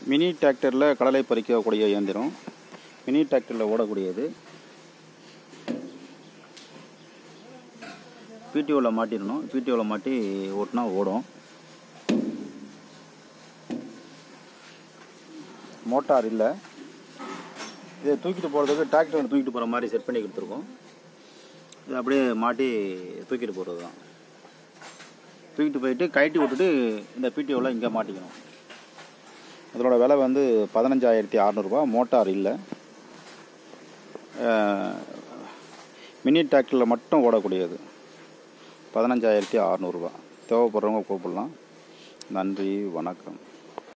mini டிராக்டரில் கடலை பறிக்கக்கூடிய இயந்திரம் மினி டிராக்டரில் ஓடக்கூடியது பிடிஓவில் மாட்டிடணும் பிடிஓவில் மாட்டி ஓட்டினா ஓடும் மோட்டார் இல்லை இதை தூக்கிட்டு போகிறதுக்கு டிராக்டர் தூக்கிட்டு போகிற மாதிரி செட் பண்ணி கொடுத்துருக்கோம் இது அப்படியே மாட்டி தூக்கிட்டு போகிறது தான் தூக்கிட்டு போயிட்டு கழட்டி விட்டுட்டு இந்த பிடிஓவில் இங்கே மாட்டிக்கணும் அதோட விலை வந்து பதினஞ்சாயிரத்தி அறநூறுபா மோட்டார் இல்லை அஹ், மினி டிராக்டரில் மட்டும் ஓடக்கூடியது பதினஞ்சாயிரத்தி அறநூறுபா தேவைப்படுறவங்க கூப்பிடலாம் நன்றி வணக்கம்